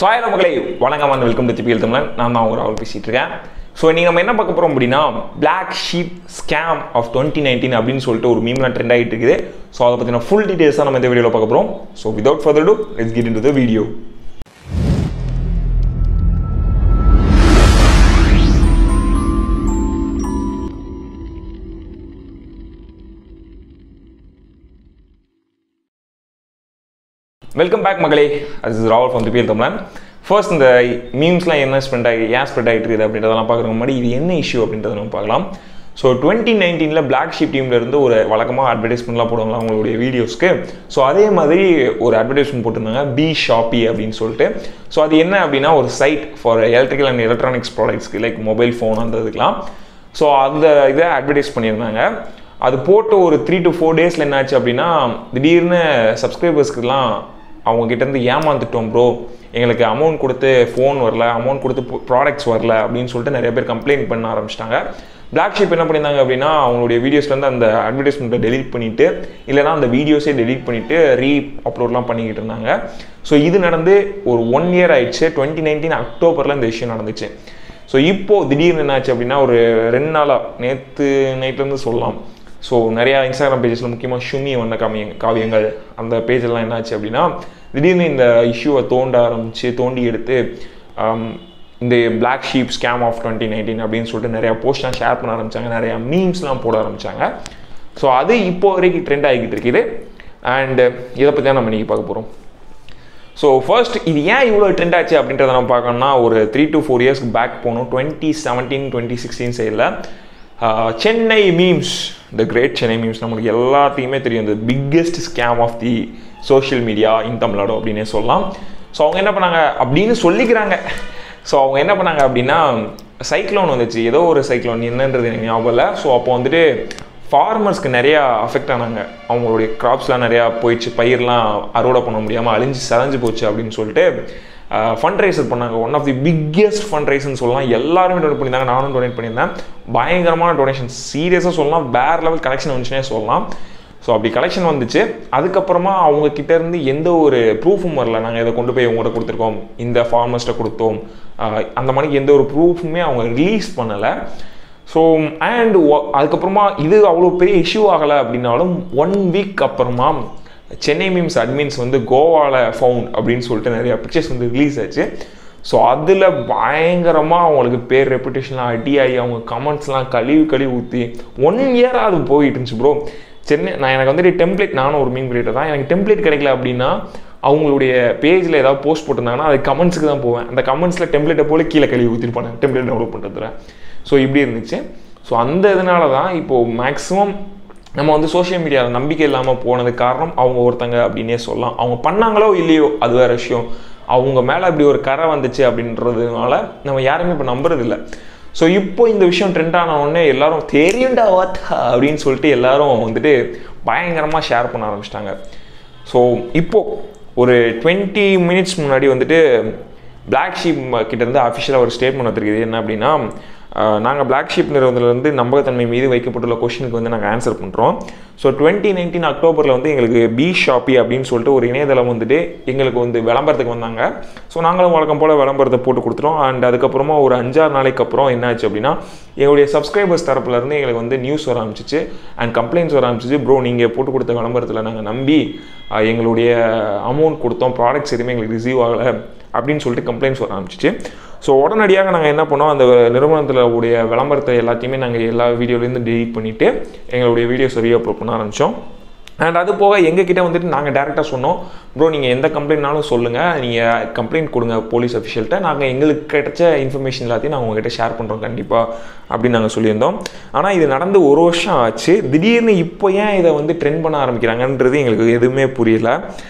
so ஆயிரம் மக்களை வணக்கம் வந்து வெல்கம் டு திப்பியல் தமிழன் நான் தான் ஒரு அவள் பேசிகிட்டு இருக்கேன் ஸோ நீங்கள் நம்ம என்ன பார்க்க போகிறோம் அப்படின்னா black sheep scam of twenty nineteen அப்படின்னு சொல்லிட்டு ஒரு மீம்லாம் ட்ரெண்ட் ஆகிட்டு இருக்குது ஸோ அதை பற்றின ஃபுல் டீட்டெயில்ஸ் தான் நம்ம இந்த வீடியோவில் பார்க்க போகிறோம் so without further ado let's get into the video welcome back மகளே அது இஸ் ராவல் ஃப்ரம் திபியல் தமிழன் ஃபர்ஸ்ட் இந்த மீம்ஸ்லாம் என்ன ஸ்ப்ரெண்ட் ஆகி ஏன் ஸ்ப்ரெட் ஆகிட்டு இருக்குது அப்படின்றதெல்லாம் பார்க்குறதுக்கு முன்னாடி இது என்ன இஷ்யூ அப்படின்றத நம்ம பார்க்கலாம் ஸோ டுவெண்ட்டி நைன்டீனில் பிளாக் ஷீப் டீம்ல இருந்து ஒரு வழக்கமாக அட்வர்டைஸ்மெண்ட்லாம் போடுவாங்களா அவங்களுடைய வீடியோஸ்க்கு ஸோ அதே மாதிரி ஒரு அட்வர்டைஸ்மெண்ட் போட்டிருந்தாங்க பி ஷாப்பி அப்படின்னு சொல்லிட்டு ஸோ அது என்ன அப்படின்னா ஒரு site for electrical and electronics ப்ராடக்ட்ஸ்க்கு லைக் மொபைல் ஃபோன் அந்த இதுக்கெலாம் ஸோ அந்த இதை அட்வர்டைஸ் பண்ணியிருந்தாங்க அது போட்டு ஒரு த்ரீ டு ஃபோர் டேஸில் என்னாச்சு அப்படின்னா திடீர்னு சப்ஸ்கிரைபர்ஸ்க்குலாம் அவங்க கிட்டேருந்து ஏமாந்துட்டோம் ப்ரோ எங்களுக்கு அமௌண்ட் கொடுத்து ஃபோன் வரல அமௌண்ட் கொடுத்து ப்ராடக்ட்ஸ் வரல அப்படின்னு சொல்லிட்டு நிறைய பேர் கம்ப்ளைண்ட் பண்ண ஆரம்பிச்சிட்டாங்க பிளாக் ஷீப் என்ன பண்ணியிருந்தாங்க அப்படின்னா அவங்களுடைய வீடியோஸ்லேருந்து அந்த அட்வர்டைஸ்மெண்ட்டை டெலீட் பண்ணிவிட்டு இல்லைனா அந்த வீடியோஸே டெலீட் பண்ணிவிட்டு ரீ அப்லோட்லாம் பண்ணிக்கிட்டு இருந்தாங்க ஸோ இது நடந்து ஒரு ஒன் இயர் ஆயிடுச்சு டுவெண்ட்டி நைன்டீன் அக்டோபரில் இந்த விஷயம் நடந்துச்சு ஸோ இப்போது திடீர்னு என்னாச்சு அப்படின்னா ஒரு ரெண்டு நாளாக நேற்று நைட்லேருந்து சொல்லலாம் ஸோ நிறையா இன்ஸ்டாகிராம் பேஜஸில் முக்கியமாக ஷுமி வந்த காமிய காவியங்கள் அந்த பேஜெல்லாம் என்னாச்சு அப்படின்னா திடீர்னு இந்த இஷ்யூவை தோண்ட ஆரம்பித்து தோண்டி எடுத்து இந்த black sheep scam of twenty nineteen அப்படின்னு சொல்லிட்டு நிறையா போஸ்ட்லாம் ஷேர் பண்ண ஆரம்பித்தாங்க நிறையா மீம்ஸ்லாம் போட ஆரம்பித்தாங்க ஸோ அது இப்போ வரைக்கும் ட்ரெண்ட் ஆகிக்கிட்டு இருக்குது அண்டு இதை பற்றி தான் நம்ம இன்றைக்கி பார்க்க போகிறோம் ஸோ ஃபர்ஸ்ட் இது ஏன் இவ்வளோ ட்ரெண்ட் ஆச்சு அப்படின்றத நம்ம பார்க்கணும்னா ஒரு த்ரீ டு ஃபோர் இயர்ஸ்க்கு பேக் போகணும் டுவெண்ட்டி செவன்டீன் டுவெண்ட்டி சிக்ஸ்டீன் சைடில் Chennai memes the great Chennai memes நம்மளுக்கு எல்லாத்தையுமே தெரியும் இந்த biggest scam of the social media in Tamil Nadu அப்படின்னே சொல்லலாம் ஸோ அவங்க என்ன பண்ணாங்க அப்படின்னு சொல்லிக்கிறாங்க ஸோ அவங்க என்ன பண்ணாங்க அப்படின்னா சைக்ளோன் வந்துச்சு ஏதோ ஒரு சைக்ளோன் என்னன்றது எனக்கு ஞாபகம் இல்லை ஸோ அப்போ வந்துட்டு ஃபார்மர்ஸ்க்கு நிறையா அஃபெக்ட் ஆனாங்க அவங்களுடைய க்ராப்ஸ்லாம் நிறையா போயிடுச்சு பயிர்லாம் அறுவடை பண்ண முடியாமல் அழிஞ்சு செதஞ்சு போச்சு அப்படின்னு சொல்லிட்டு ஃபண்ட் ரைசர் பண்ணாங்க one of the biggest fund ரைஸ்னு சொல்லலாம் எல்லாருமே டொனேட் பண்ணியிருந்தாங்க நானும் டொனேட் பண்ணியிருந்தேன் பயங்கரமான டொனேஷன் சீரியஸாக சொல்லலாம் வேற லெவல் கலெக்ஷன் வந்துச்சுனே சொல்லலாம் ஸோ அப்படி கலெக்ஷன் வந்துச்சு அதுக்கப்புறமா அவங்க கிட்ட இருந்து எந்த ஒரு ப்ரூஃபும் வரல நாங்கள் இதை கொண்டு போய் உங்கள்கிட்ட கொடுத்துருக்கோம் இந்த ஃபார்மர்ஸ்ட்டை கொடுத்தோம் அந்த மாதிரி எந்த ஒரு ப்ரூஃபுமே அவங்க ரிலீஸ் பண்ணலை ஸோ அண்ட் அதுக்கப்புறமா இது அவ்வளோ பெரிய இஷ்யூ ஆகலை அப்படின்னாலும் ஒன் வீக் அப்புறமா சென்னை மீம்ஸ் அட்மின்ஸ் வந்து கோவாவில் ஃபவுண்ட் அப்படின்னு சொல்லிட்டு நிறைய பிக்சர்ஸ் வந்து ரிலீஸ் ஆச்சு ஸோ அதில் பயங்கரமாக அவங்களுக்கு பேர் ரெப்புடேஷன்லாம் அடியாகி அவங்க கமெண்ட்ஸ்லாம் கழிவு கழிவு ஊற்றி ஒன் இயராக அது போயிட்டு இருந்துச்சு ப்ரோ சென்னை நான் எனக்கு வந்துட்டு டெம்ப்ளேட் நானும் ஒரு மீன் கிரியேட்டர் தான் எனக்கு டெம்ப்ளேட் கிடைக்கல அப்படின்னா அவங்களுடைய பேஜில் ஏதாவது போஸ்ட் போட்டிருந்தாங்கன்னா அது கமெண்ட்ஸுக்கு தான் போவேன் அந்த கமெண்ட்ஸில் டெம்ப்ளேட்டை போல கீழே கழுவி ஊற்றிருப்பாங்க டெம்ப்ளேட் டெவலப் பண்ணுறதுல ஸோ இப்படி இருந்துச்சு ஸோ அந்த இதனால தான் இப்போது மேக்ஸிமம் நம்ம வந்து சோஷியல் மீடியாவில் நம்பிக்கை இல்லாமல் போனதுக்கு காரணம் அவங்க ஒருத்தங்க அப்படின்னே சொல்லலாம் அவங்க பண்ணாங்களோ இல்லையோ அது வேறு விஷயம் அவங்க மேலே இப்படி ஒரு கரை வந்துச்சு அப்படின்றதுனால நம்ம யாருமே இப்போ நம்புறதில்லை ஸோ இப்போ இந்த விஷயம் ட்ரெண்ட் ஆன உடனே எல்லாரும் தெரியுண்டா வாத்தா அப்படின்னு சொல்லிட்டு எல்லாரும் வந்துட்டு பயங்கரமாக ஷேர் பண்ண ஆரம்பிச்சிட்டாங்க ஸோ இப்போது ஒரு டுவெண்ட்டி மினிட்ஸ் முன்னாடி வந்துட்டு பிளாக் ஷீப் கிட்டேருந்து அஃபிஷியலாக ஒரு ஸ்டேட்மெண்ட் வந்துருக்குது என்ன அப்படின்னா நாங்கள் பிளாக் ஷீப் நிறுவனத்திலிருந்து நம்பகத்தன்மை மீது வைக்கப்பட்டுள்ள கொஷனுக்கு வந்து நாங்கள் ஆன்சர் பண்ணுறோம் ஸோ டுவெண்ட்டி நைன்டீன் அக்டோபரில் வந்து எங்களுக்கு பி ஷாப்பி அப்படின்னு சொல்லிட்டு ஒரு இணையதளம் வந்துட்டு எங்களுக்கு வந்து விளம்பரத்துக்கு வந்தாங்க ஸோ நாங்களும் வழக்கம் போல் விளம்பரத்தை போட்டு கொடுத்துட்டோம் அண்ட் அதுக்கப்புறமா ஒரு அஞ்சாறு நாளைக்கு அப்புறம் என்னாச்சு அப்படின்னா எங்களுடைய சப்ஸ்கிரைபர்ஸ் தரப்புலேருந்து எங்களுக்கு வந்து நியூஸ் வர ஆரம்பிச்சிச்சு அண்ட் கம்ப்ளைண்ட்ஸ் வர ஆரம்பிச்சிச்சு ப்ரோ நீங்கள் போட்டு கொடுத்த விளம்பரத்தில் நாங்கள் நம்பி எங்களுடைய அமௌண்ட் கொடுத்தோம் ப்ராடக்ட்ஸ் எதுவுமே எங்களுக்கு ரிசீவ் ஆகலை அப்படின்னு சொல்லிட்டு கம்ப்ளைண்ட்ஸ் வர ஆரம்பிச்சிச்சு ஸோ உடனடியாக நாங்கள் என்ன பண்ணோம் அந்த நிறுவனத்தில் உடைய விளம்பரத்தை எல்லாத்தையுமே நாங்கள் எல்லா வீடியோலேருந்து டெலிட் பண்ணிவிட்டு எங்களுடைய வீடியோஸ் ரீ அப்லோட் பண்ண ஆரம்பித்தோம் அண்ட் அது போக எங்ககிட்ட வந்துட்டு நாங்கள் டேரெக்டாக சொன்னோம் ப்ரோ நீங்கள் எந்த கம்ப்ளைண்ட்னாலும் சொல்லுங்கள் நீங்கள் கம்ப்ளைண்ட் கொடுங்க போலீஸ் அஃபிஷியல்கிட்ட நாங்கள் எங்களுக்கு கிடைச்ச இன்ஃபர்மேஷன் எல்லாத்தையும் நாங்கள் உங்ககிட்ட ஷேர் பண்ணுறோம் கண்டிப்பாக அப்படின்னு நாங்கள் சொல்லியிருந்தோம் ஆனால் இது நடந்து ஒரு வருஷம் ஆச்சு திடீர்னு இப்போ ஏன் இதை வந்து ட்ரெண்ட் பண்ண ஆரம்பிக்கிறாங்கன்றது எங்களுக்கு எதுவுமே புரியல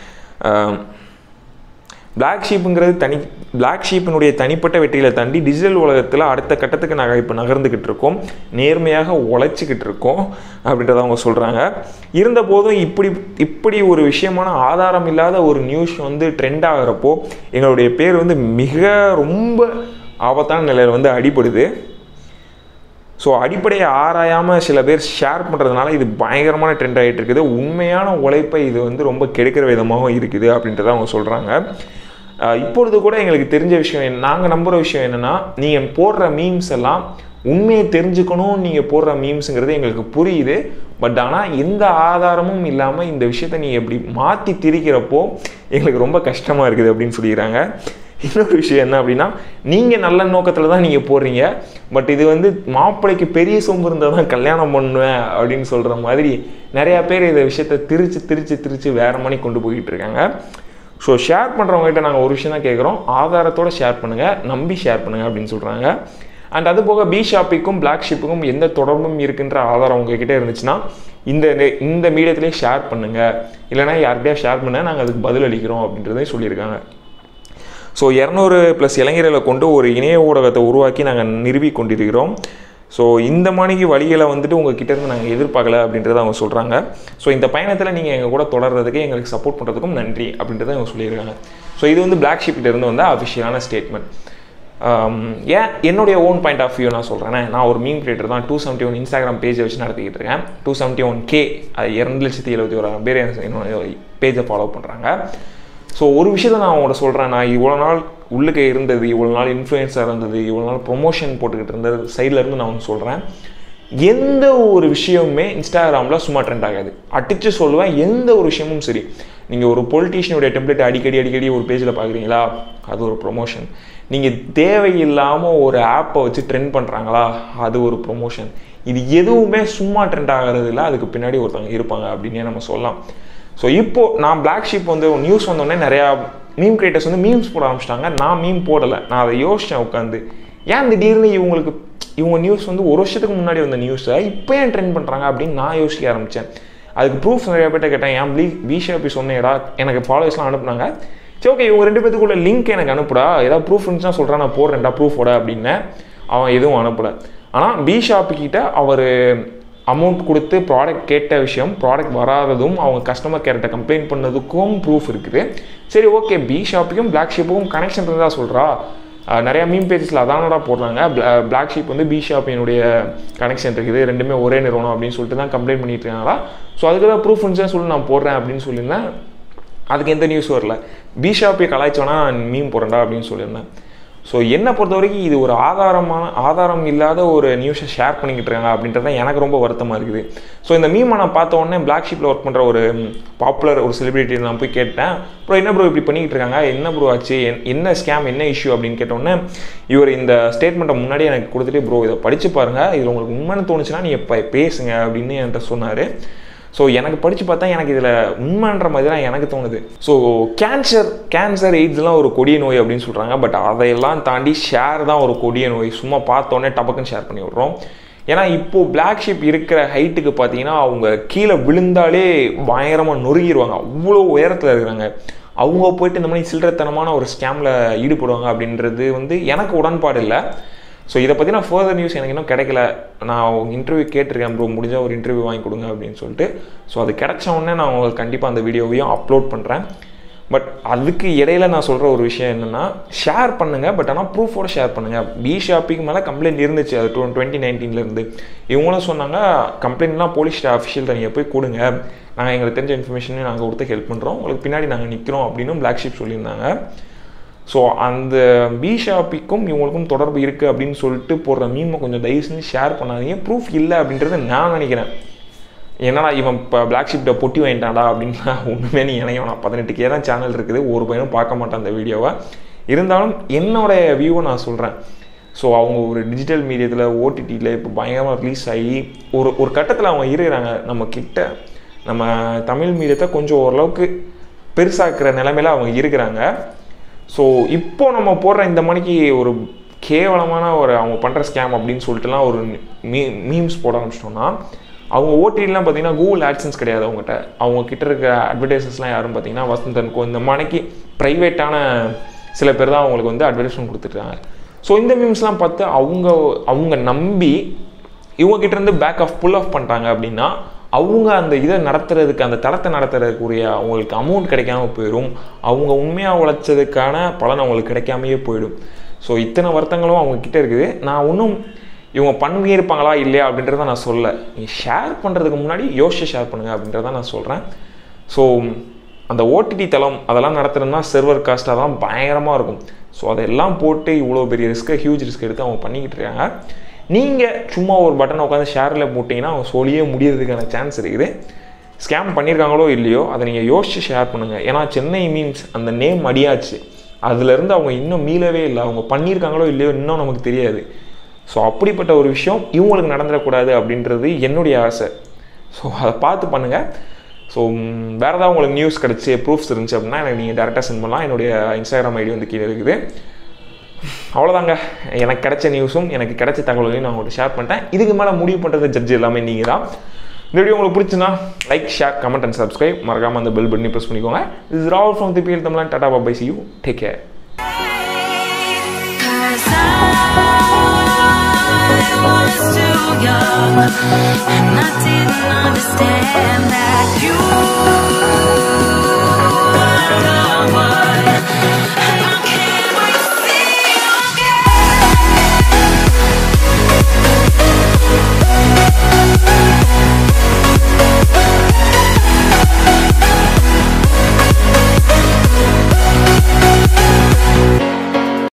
பிளாக் ஷீப்புங்கிறது தனி பிளாக் ஷீப்பினுடைய தனிப்பட்ட வெற்றிகளை தாண்டி டிஜிட்டல் உலகத்தில் அடுத்த கட்டத்துக்கு நாங்கள் இப்போ நகர்ந்துக்கிட்டு இருக்கோம் நேர்மையாக உழைச்சிக்கிட்டு இருக்கோம் அப்படின்றத அவங்க சொல்கிறாங்க இருந்த போதும் இப்படி இப்படி ஒரு விஷயமான ஆதாரம் இல்லாத ஒரு நியூஸ் வந்து ட்ரெண்ட் ஆகிறப்போ எங்களுடைய பேர் வந்து மிக ரொம்ப ஆபத்தான நிலையில் வந்து அடிபடுது ஸோ அடிப்படையை ஆராயாமல் சில பேர் ஷேர் பண்ணுறதுனால இது பயங்கரமான ட்ரெண்ட் ஆகிட்டு இருக்குது உண்மையான உழைப்பை இது வந்து ரொம்ப கெடுக்கிற விதமாகவும் இருக்குது அப்படின்றத அவங்க சொல்கிறாங்க அஹ் இப்பொழுது கூட எங்களுக்கு தெரிஞ்ச விஷயம் நாங்கள் நம்புகிற விஷயம் என்னென்னா நீங்கள் போடுற மீம்ஸ் எல்லாம் உண்மையை தெரிஞ்சுக்கணும் நீங்கள் போடுற மீம்ஸுங்கிறது எங்களுக்கு புரியுது பட் ஆனால் எந்த ஆதாரமும் இல்லாமல் இந்த விஷயத்தை நீங்கள் எப்படி மாற்றி திரிக்கிறப்போ எங்களுக்கு ரொம்ப கஷ்டமாக இருக்குது அப்படின்னு சொல்லிடுறாங்க இன்னொரு விஷயம் என்ன அப்படின்னா நீங்கள் நல்ல நோக்கத்தில் தான் நீங்கள் போடுறீங்க பட் இது வந்து மாப்பிள்ளைக்கு பெரிய சொம்பு இருந்தால் தான் கல்யாணம் பண்ணுவேன் அப்படின்னு சொல்கிற மாதிரி நிறையா பேர் இந்த விஷயத்தை திரிச்சு திரிச்சு திரிச்சு வேற மாதிரி கொண்டு போய்கிட்டு இருக்காங்க ஸோ ஷேர் பண்ணுறவங்ககிட்ட நாங்கள் ஒரு விஷயம் தான் கேட்குறோம் ஆதாரத்தோடு ஷேர் பண்ணுங்கள் நம்பி ஷேர் பண்ணுங்கள் அப்படின்னு சொல்கிறாங்க அண்ட் அது போக பி ஷாப்பிக்கும் பிளாக் ஷிப்புக்கும் எந்த தொடர்பும் இருக்குன்ற ஆதாரம் உங்ககிட்ட இருந்துச்சுன்னா இந்த இந்த மீடியத்திலே ஷேர் பண்ணுங்கள் இல்லைனா யார்கிட்டயா ஷேர் பண்ண நாங்கள் அதுக்கு பதில் அளிக்கிறோம் அப்படின்றதையும் சொல்லியிருக்காங்க ஸோ இரநூறு ப்ளஸ் இளைஞர்களை கொண்டு ஒரு இணைய ஊடகத்தை உருவாக்கி நாங்கள் நிறுவி கொண்டிருக்கிறோம் ஸோ இந்த மணிக்கு வழிகளை வந்துட்டு உங்கள் கிட்ட இருந்து நாங்கள் எதிர்பார்க்கல அப்படின்றத அவங்க சொல்கிறாங்க ஸோ இந்த பயணத்தில் நீங்கள் எங்கள் கூட தொடர்றதுக்கு எங்களுக்கு சப்போர்ட் பண்ணுறதுக்கும் நன்றி அப்படின்றத அவங்க சொல்லியிருக்காங்க ஸோ இது வந்து பிளாக் ஷிப்ல இருந்து வந்த அஃபிஷியலான ஸ்டேட்மெண்ட் ஏன் என்னுடைய ஓன் பாயிண்ட் ஆஃப் வியூ நான் சொல்கிறேன் நான் ஒரு மீம் கிரியேட்டர் தான் டூ செவன்ட்டி ஒன் இன்ஸ்டாகிராம் பேஜை வச்சு நடத்திக்கிட்டு இருக்கேன் டூ செவன்ட்டி ஒன் கே அது இரண்டு லட்சத்தி எழுபத்தி ஓராயிரம் பேர் என்னோட பேஜை ஃபாலோ பண்ணுறாங்க ஸோ ஒரு விஷயத்த நான் உங்கள்கிட்ட சொல்கிறேன் நான் இவ்வளோ நாள் உள்ளுக்க இருந்தது இவ்வளோ நாள் இன்ஃப்ளூயன்ஸாக இருந்தது இவ்வளோ நாள் ப்ரொமோஷன் போட்டுக்கிட்டு இருந்தது சைடில் இருந்து நான் ஒன்று சொல்கிறேன் எந்த ஒரு விஷயமுமே இன்ஸ்டாகிராமில் சும்மா ட்ரெண்ட் ஆகாது அடித்து சொல்லுவேன் எந்த ஒரு விஷயமும் சரி நீங்கள் ஒரு பொலிட்டீஷியனுடைய டெம்ப்ளேட் அடிக்கடி அடிக்கடி ஒரு பேஜில் பார்க்குறீங்களா அது ஒரு ப்ரொமோஷன் நீங்கள் தேவையில்லாமல் ஒரு ஆப்பை வச்சு ட்ரெண்ட் பண்ணுறாங்களா அது ஒரு ப்ரொமோஷன் இது எதுவுமே சும்மா ட்ரெண்ட் ஆகிறது இல்லை அதுக்கு பின்னாடி ஒருத்தவங்க இருப்பாங்க அப்படின்னே நம்ம சொல்லலாம் ஸோ இப்போது நான் பிளாக் ஷீப் வந்து நியூஸ் வந்தோடனே நிறையா மீம் கிரியேட்டர்ஸ் வந்து மீம்ஸ் போட ஆரம்பிச்சிட்டாங்க நான் மீம் போடலை நான் அதை யோசித்தேன் உட்காந்து ஏன் திடீர்னு இவங்களுக்கு இவங்க நியூஸ் வந்து ஒரு வருஷத்துக்கு முன்னாடி வந்த நியூஸை இப்போ ஏன் ட்ரெண்ட் பண்ணுறாங்க அப்படின்னு நான் யோசிக்க ஆரம்பித்தேன் அதுக்கு ப்ரூஃப் நிறைய பேர்ட்ட கேட்டேன் ஏன் ப்ளீ பிஷாப்பி சொன்னேடா எனக்கு ஃபாலோவர்ஸ்லாம் அனுப்புனாங்க சரி ஓகே இவங்க ரெண்டு பேத்துக்குள்ள லிங்க் எனக்கு அனுப்புடா ஏதாவது ப்ரூஃப் இருந்துச்சுன்னா சொல்கிறேன் நான் போடுறேன்டா ப்ரூஃபோட அப்படின்னு அவன் எதுவும் அனுப்பலை ஆனால் பி ஷாப்புக்கிட்ட அவர் அமௌண்ட் கொடுத்து ப்ராடக்ட் கேட்ட விஷயம் ப்ராடக்ட் வராததும் அவங்க கஸ்டமர் கேர்கிட்ட கம்ப்ளைண்ட் பண்ணதுக்கும் ப்ரூஃப் இருக்குது சரி ஓகே பி ஷாப்புக்கும் பிளாக் ஷிப்புக்கும் கனெக்ஷன் இருந்தால் சொல்கிறா நிறையா மீன் பேஜஸில் அதானடா போடுறாங்க பிளாக் ஷீப் வந்து பி ஷாப்பினுடைய கனெக்ஷன் இருக்குது ரெண்டுமே ஒரே நிறுவனம் அப்படின்னு சொல்லிட்டு தான் கம்ப்ளைண்ட் பண்ணிட்டு இருக்காங்களா ஸோ அதுக்கு தான் ப்ரூஃப் இருந்துச்சுன்னு சொல்லி நான் போடுறேன் அப்படின்னு சொல்லியிருந்தேன் அதுக்கு எந்த நியூஸ் வரல பி ஷாப்பை கலாய்ச்சோன்னா நான் மீன் போடுறேன்டா அப்படின்னு சொல்லியிருந்தேன் ஸோ என்னை பொறுத்த வரைக்கும் இது ஒரு ஆதாரமான ஆதாரம் இல்லாத ஒரு நியூஸை ஷேர் பண்ணிக்கிட்டு இருக்காங்க அப்படின்றது தான் எனக்கு ரொம்ப வருத்தமாக இருக்குது ஸோ இந்த மீமை நான் பார்த்த உடனே பிளாக் ஷீப்பில் ஒர்க் பண்ணுற ஒரு பாப்புலர் ஒரு செலிபிரிட்டி நான் போய் கேட்டேன் ப்ரோ என்ன ப்ரோ இப்படி பண்ணிக்கிட்டு இருக்காங்க என்ன ப்ரோ ஆச்சு என்ன ஸ்கேம் என்ன இஷ்யூ அப்படின்னு கேட்டோன்னே இவர் இந்த ஸ்டேட்மெண்ட்டை முன்னாடியே எனக்கு கொடுத்துட்டு ப்ரோ இதை படித்து பாருங்கள் இதில் உங்களுக்கு உண்மைன்னு தோணுச்சுன்னா நீங்கள் இப்போ பேசுங்க அப்படின்னு என்கிட்ட சொன்னார் ஸோ எனக்கு படித்து பார்த்தா எனக்கு இதில் உண்மைன்ற மாதிரி தான் எனக்கு தோணுது ஸோ கேன்சர் கேன்சர் எய்ட்ஸ்லாம் ஒரு கொடிய நோய் அப்படின்னு சொல்கிறாங்க பட் அதையெல்லாம் தாண்டி ஷேர் தான் ஒரு கொடிய நோய் சும்மா பார்த்தோன்னே டபக்குன்னு ஷேர் பண்ணி விட்றோம் ஏன்னா இப்போது பிளாக் ஷிப் இருக்கிற ஹைட்டுக்கு பார்த்தீங்கன்னா அவங்க கீழே விழுந்தாலே பயங்கரமாக நொறுங்கிடுவாங்க அவ்வளோ உயரத்தில் இருக்கிறாங்க அவங்க போயிட்டு இந்த மாதிரி சில்லறத்தனமான ஒரு ஸ்கேமில் ஈடுபடுவாங்க அப்படின்றது வந்து எனக்கு உடன்பாடு இல்லை ஸோ இதை பற்றி நான் ஃபர்தர் நியூஸ் எனக்கு இன்னும் கிடைக்கல நான் இன்டர்வியூ கேட்டிருக்கேன் ப்ரோ முடிஞ்சால் ஒரு இன்டர்வியூ வாங்கி கொடுங்க அப்படின்னு சொல்லிட்டு ஸோ அது கிடைச்ச உடனே நான் உங்களுக்கு கண்டிப்பாக அந்த வீடியோவையும் அப்லோட் பண்ணுறேன் பட் அதுக்கு இடையில நான் சொல்கிற ஒரு விஷயம் என்னென்னா ஷேர் பண்ணுங்கள் பட் ஆனால் ப்ரூஃபோட ஷேர் பண்ணுங்கள் பி ஷாப்பிங் மேலே கம்ப்ளைண்ட் இருந்துச்சு அது டூ டுவெண்ட்டி நைன்டீன்லேருந்து இவங்களும் சொன்னாங்க கம்ப்ளைண்ட்லாம் போலீஸ் அஃபிஷியல் நீங்கள் போய் கொடுங்க நாங்கள் எங்களுக்கு தெரிஞ்ச இன்ஃபர்மேஷனையும் நாங்கள் கொடுத்து ஹெல்ப் பண்ணுறோம் உங்களுக்கு பின்னாடி நாங்கள் நிற்கிறோம் அப்படின்னு பிளாக் ஷிப் சொல்லியிருந்தாங்க ஸோ அந்த பி ஷாப்பிக்கும் இவங்களுக்கும் தொடர்பு இருக்குது அப்படின்னு சொல்லிட்டு போடுற மீமை கொஞ்சம் தயவு செஞ்சு ஷேர் பண்ணாதீங்க ப்ரூஃப் இல்லை அப்படின்றத நான் நினைக்கிறேன் என்னடா இவன் இப்போ பிளாக் ஷிப்ட பொட்டி வாங்கிட்டான்டா அப்படின்னா ஒன்றுமே நீ நினைக்க நான் பதினெட்டு கே தான் சேனல் இருக்குது ஒரு பையனும் பார்க்க மாட்டான் அந்த வீடியோவை இருந்தாலும் என்னோடைய வியூவை நான் சொல்கிறேன் ஸோ அவங்க ஒரு டிஜிட்டல் மீடியத்தில் ஓடிடியில் இப்போ பயங்கரமாக ரிலீஸ் ஆகி ஒரு ஒரு கட்டத்தில் அவங்க இருக்கிறாங்க நம்ம கிட்ட நம்ம தமிழ் மீடியத்தை கொஞ்சம் ஓரளவுக்கு பெருசாக்குற நிலைமையில அவங்க இருக்கிறாங்க ஸோ இப்போ நம்ம போடுற இந்த மணிக்கு ஒரு கேவலமான ஒரு அவங்க பண்ணுற ஸ்கேம் அப்படின்னு சொல்லிட்டுலாம் ஒரு மீ மீம்ஸ் போட ஆரம்பிச்சிட்டோம்னா அவங்க ஓடிடிலாம் பார்த்தீங்கன்னா கூகுள் ஆட்சன்ஸ் கிடையாது அவங்ககிட்ட அவங்க கிட்ட இருக்க அட்வர்டைசஸ்லாம் யாரும் பார்த்தீங்கன்னா வசந்தன் கோ இந்த மணிக்கு ப்ரைவேட்டான சில பேர் தான் அவங்களுக்கு வந்து அட்வர்டைஸ்மெண்ட் கொடுத்துருக்காங்க ஸோ இந்த மீம்ஸ்லாம் பார்த்து அவங்க அவங்க நம்பி இவங்க கிட்ட இருந்து பேக் ஆஃப் புல் ஆஃப் பண்ணிட்டாங்க அப்படின்னா அவங்க அந்த இதை நடத்துறதுக்கு அந்த தளத்தை நடத்துறதுக்குரிய அவங்களுக்கு அமௌண்ட் கிடைக்காம போயிடும் அவங்க உண்மையாக உழைச்சதுக்கான பலன் அவங்களுக்கு கிடைக்காமையே போயிடும் ஸோ இத்தனை வருத்தங்களும் அவங்க கிட்ட இருக்குது நான் ஒன்றும் இவங்க பண்ணியிருப்பாங்களா இல்லையா அப்படின்றத நான் சொல்ல நீ ஷேர் பண்ணுறதுக்கு முன்னாடி யோசிச்சு ஷேர் பண்ணுங்க அப்படின்றத நான் சொல்கிறேன் ஸோ அந்த ஓடிடி தளம் அதெல்லாம் நடத்துறதுனா சர்வர் காஸ்ட் அதெல்லாம் பயங்கரமாக இருக்கும் ஸோ அதெல்லாம் போட்டு இவ்வளோ பெரிய ரிஸ்க்கை ஹியூஜ் ரிஸ்க் எடுத்து அவங்க பண்ணிக்கிட்டு இருக்காங்க நீங்கள் சும்மா ஒரு பட்டனை உட்காந்து ஷேரில் போட்டிங்கன்னா அவங்க சொல்லியே முடியறதுக்கான சான்ஸ் இருக்குது ஸ்கேம் பண்ணியிருக்காங்களோ இல்லையோ அதை நீங்கள் யோசிச்சு ஷேர் பண்ணுங்கள் ஏன்னா சென்னை மீன்ஸ் அந்த நேம் அடியாச்சு அதுலேருந்து அவங்க இன்னும் மீளவே இல்லை அவங்க பண்ணியிருக்காங்களோ இல்லையோ இன்னும் நமக்கு தெரியாது ஸோ அப்படிப்பட்ட ஒரு விஷயம் இவங்களுக்கு நடந்துடக்கூடாது அப்படின்றது என்னுடைய ஆசை ஸோ அதை பார்த்து பண்ணுங்கள் ஸோ வேறு ஏதாவது உங்களுக்கு நியூஸ் கிடச்சி ப்ரூஃப்ஸ் இருந்துச்சு அப்படின்னா எனக்கு நீங்கள் டேரெக்டாக சென்ட் பண்ணலாம் என்னுடைய இன்ஸ்டாகிராம் ஐடி வந்து கீழே இருக்குது அவ்வளோதாங்க எனக்கு கிடைச்ச நியூஸும் எனக்கு கிடைச்ச தகவல்களையும் நான் உங்கள்கிட்ட ஷேர் பண்ணிட்டேன் இதுக்கு மேலே முடிவு பண்ணுறது ஜட்ஜ் எல்லாமே நீங்கள் தான் இந்த வீடியோ உங்களுக்கு பிடிச்சுன்னா like share comment and subscribe மறக்காமல் அந்த பெல் பட்டனி ப்ரெஸ் பண்ணிக்கோங்க இஸ் ராவல் ஃப்ரம் தி பிஎல் தமிழ் டாடா bye bye see you take care Cause I was too young and I didn't understand that you